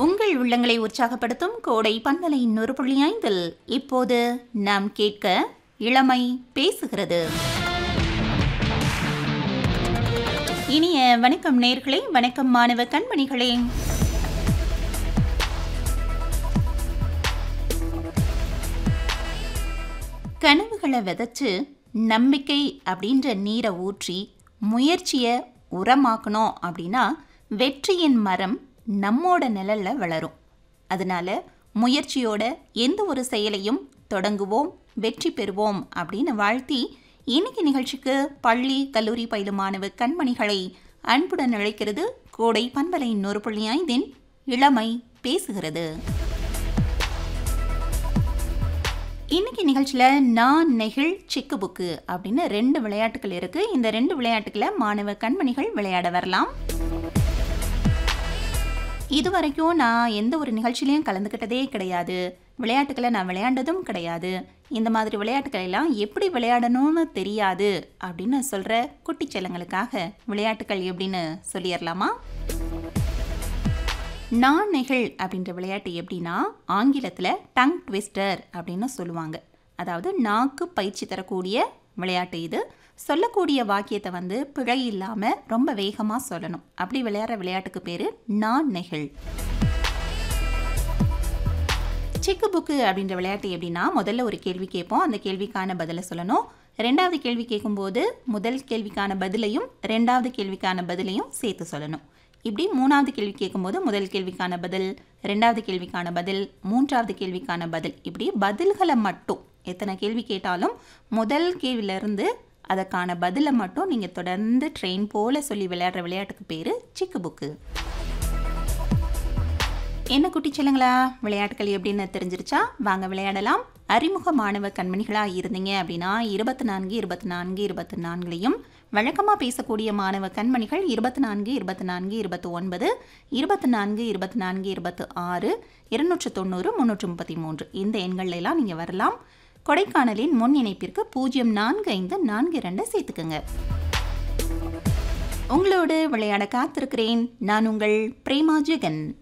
உங்கள் உள்ளங்களை உற்சாகப்படுத்தும் கோடை பண்பலையின் ஒரு புள்ளி ஐந்தில் இப்போது நாம் கேட்க இளமை பேசுகிறது இனிய வணக்கம் நேர்களே வணக்கம் மாணவ கண்மணிகளே கனவுகளை விதைச்சு நம்பிக்கை அப்படின்ற நீரை ஊற்றி முயற்சியை உரமாக்கணும் அப்படின்னா வெற்றியின் மரம் நம்மோட நிழல்ல வளரும் அதனால முயற்சியோட எந்த ஒரு செயலையும் தொடங்குவோம் வெற்றி பெறுவோம் அப்படின்னு வாழ்த்தி இன்னைக்கு நிகழ்ச்சிக்கு பள்ளி கல்லூரி பயிலும் மாணவ கண்மணிகளை அன்புடன் அழைக்கிறது கோடை பண்பலையின் ஒரு புள்ளி ஐந்தின் இளமை பேசுகிறது இன்னைக்கு நிகழ்ச்சியில் நான் நெகிழ் சிக்கு புக்கு அப்படின்னு ரெண்டு விளையாட்டுகள் இருக்கு இந்த ரெண்டு விளையாட்டுகளை மாணவ கண்மணிகள் விளையாட வரலாம் இதுவரைக்கும் நான் எந்த ஒரு நிகழ்ச்சியிலையும் கலந்துக்கிட்டதே கிடையாது விளையாட்டுகளை நான் விளையாண்டதும் கிடையாது இந்த மாதிரி விளையாட்டுகளை எல்லாம் எப்படி விளையாடணும்னு தெரியாது அப்படின்னு சொல்கிற குட்டி செல்லங்களுக்காக விளையாட்டுகள் எப்படின்னு சொல்லிடலாமா நான் நெகிழ் அப்படின்ற விளையாட்டு எப்படின்னா ஆங்கிலத்தில் டங் ட்விஸ்டர் அப்படின்னு சொல்லுவாங்க அதாவது நாக்கு பயிற்சி தரக்கூடிய விளையாட்டு இது சொல்லக்கூடிய வாக்கியத்தை வந்து பிழை இல்லாமல் ரொம்ப வேகமாக சொல்லணும் அப்படி விளையாடுற விளையாட்டுக்கு பேர் நான் நெகிழ் செக்கு புக்கு அப்படின்ற விளையாட்டு எப்படின்னா முதல்ல ஒரு கேள்வி கேட்போம் அந்த கேள்விக்கான பதிலை சொல்லணும் ரெண்டாவது கேள்வி கேட்கும்போது முதல் கேள்விக்கான பதிலையும் ரெண்டாவது கேள்விக்கான பதிலையும் சேர்த்து சொல்லணும் இப்படி மூணாவது கேள்வி கேட்கும்போது முதல் கேள்விக்கான பதில் ரெண்டாவது கேள்விக்கான பதில் மூன்றாவது கேள்விக்கான பதில் இப்படி பதில்களை மட்டும் எத்தனை கேள்வி கேட்டாலும் முதல் கேள்வியிலேருந்து அதற்கான பதிலை மட்டும் நீங்கள் தொடர்ந்து ட்ரெயின் போல் சொல்லி விளையாடுற விளையாட்டுக்கு பேர் சிக்கு புக்கு என்ன குட்டி செல்லுங்களா விளையாட்டுகள் எப்படின்னு தெரிஞ்சிருச்சா வாங்க விளையாடலாம் அறிமுக மாணவ கண்மணிகளாக இருந்தீங்க அப்படின்னா இருபத்தி நான்கு இருபத்தி நான்கு இருபத்தி நான்குலையும் வழக்கமாக பேசக்கூடிய மாணவ கண்மணிகள் இருபத்தி நான்கு இருபத்தி நான்கு இருபத்தி ஒன்பது இருபத்தி நான்கு இருபத்தி நான்கு இருபத்தி ஆறு இருநூற்று தொண்ணூறு முந்நூற்று முப்பத்தி மூன்று இந்த எண்கள்ல எல்லாம் நீங்கள் வரலாம் கொடைக்கானலின் முன் இணைப்பிற்கு பூஜ்ஜியம் நான்கு ஐந்து நான்கு இரண்டு சேர்த்துக்குங்க உங்களோடு விளையாட காத்திருக்கிறேன் நான் உங்கள் பிரேமா ஜெகன்